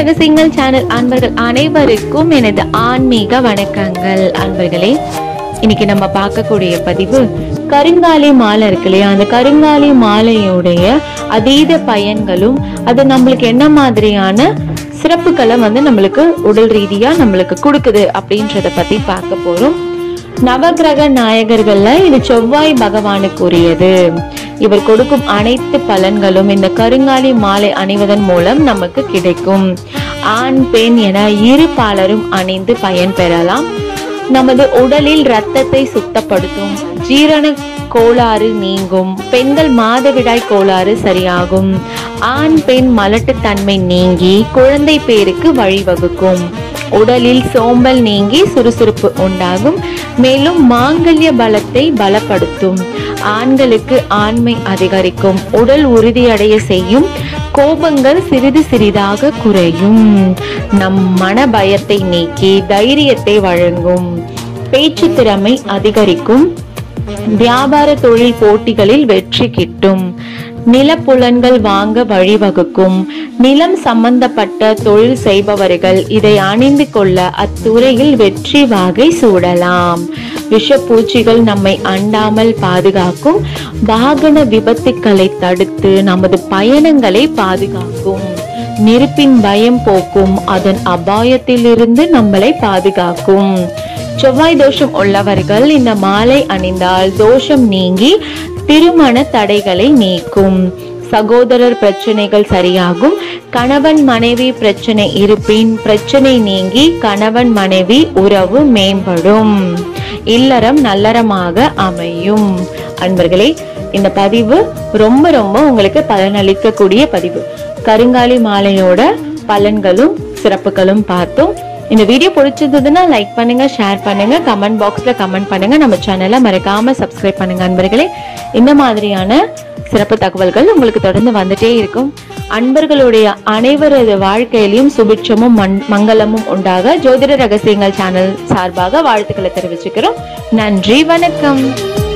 ரகசியங்கள் சேனல் அன்பர்கள் அனைவருக்கும் எனது ஆன்மீக வணக்கங்கள் அன்பர்களே இன்னைக்கு நம்ம பார்க்கக்கூடிய பதிவு கருங்காலி மாலை இருக்கு இல்லையா அந்த கருங்காலி மாலையுடைய அதீத பயன்களும் அது நம்மளுக்கு என்ன மாதிரியான சிறப்புகளை வந்து நம்மளுக்கு உடல் ரீதியா நம்மளுக்கு கொடுக்குது அப்படின்றத பத்தி பார்க்க போறோம் நவகிரக நாயகர்கள்ல இது செவ்வாய் பகவானுக்குரியது இவர் கொடுக்கும் அனைத்து பலன்களும் இந்த கருங்காலி மாலை அணிவதன் மூலம் நமக்கு கிடைக்கும் ஆண் பெண் என இரு பாலரும் அணிந்து பயன் பெறலாம் நமது உடலில் இரத்தத்தை சுத்தப்படுத்தும் ஜீரண கோளாறு நீங்கும் பெண்கள் மாதவிடாய் கோளாறு சரியாகும் ஆண் பெண் மலட்டுத்தன்மை நீங்கி குழந்தை பேருக்கு வழிவகுக்கும் உடலில் சோம்பல் நீங்கி சுறுசுறுப்பு உண்டாகும் மேலும் மாங்கல்ய பலத்தை பலப்படுத்தும் ஆண்களுக்கு ஆண்மை அதிகரிக்கும் உடல் உறுதியடைய செய்யும் கோபங்கள் சிறிது சிறிதாக குறையும் நம் மன பயத்தை நீக்கி தைரியத்தை வழங்கும் பேச்சு திறமை அதிகரிக்கும் வியாபார தொழில் போட்டிகளில் வெற்றி கிட்டும் நிலப்புலன்கள் வாங்க வழிவகுக்கும் நிலம் சம்பந்தப்பட்ட தொழில் செய்பவர்கள் இதை அணிந்து கொள்ள அத்துறையில் வெற்றி வாகை சூடலாம் விஷப்பூச்சிகள் நம்மை அண்டாமல் பாதுகாக்கும் வாகன விபத்துக்களை தடுத்து நமது பயணங்களை பாதுகாக்கும் நெருப்பின் பயம் போக்கும் அதன் அபாயத்திலிருந்து நம்மளை பாதுகாக்கும் செவ்வாய் தோஷம் உள்ளவர்கள் இந்த மாலை அணிந்தால் தோஷம் நீங்கி திருமண தடைகளை நீக்கும் சகோதரர் பிரச்சனைகள் சரியாகும் கணவன் மனைவி பிரச்சனை இருப்பின் பிரச்சனை நீங்கி கணவன் மனைவி உறவு மேம்படும் இல்லறம் நல்லறமாக அமையும் அன்பர்களே இந்த பதிவு ரொம்ப ரொம்ப உங்களுக்கு பலனளிக்கக்கூடிய பதிவு கருங்காலி மாலையோட பலன்களும் சிறப்புகளும் பார்த்தோம் இந்த வீடியோ பிடிச்சிருந்ததுன்னா லைக் பண்ணுங்க ஷேர் பண்ணுங்க கமெண்ட் பாக்ஸ்ல கமெண்ட் பண்ணுங்க நம்ம சேனலை மறக்காம சப்ஸ்கிரைப் பண்ணுங்க அன்பர்களே இந்த மாதிரியான சிறப்பு தகவல்கள் உங்களுக்கு தொடர்ந்து வந்துட்டே இருக்கும் அன்பர்களுடைய அனைவரது வாழ்க்கையிலும் சுபிட்சமும் மண்- மங்களமும் உண்டாக ஜோதிட ரகசியங்கள் சேனல் சார்பாக வாழ்த்துக்களை தெரிவிச்சுக்கிறோம் நன்றி வணக்கம்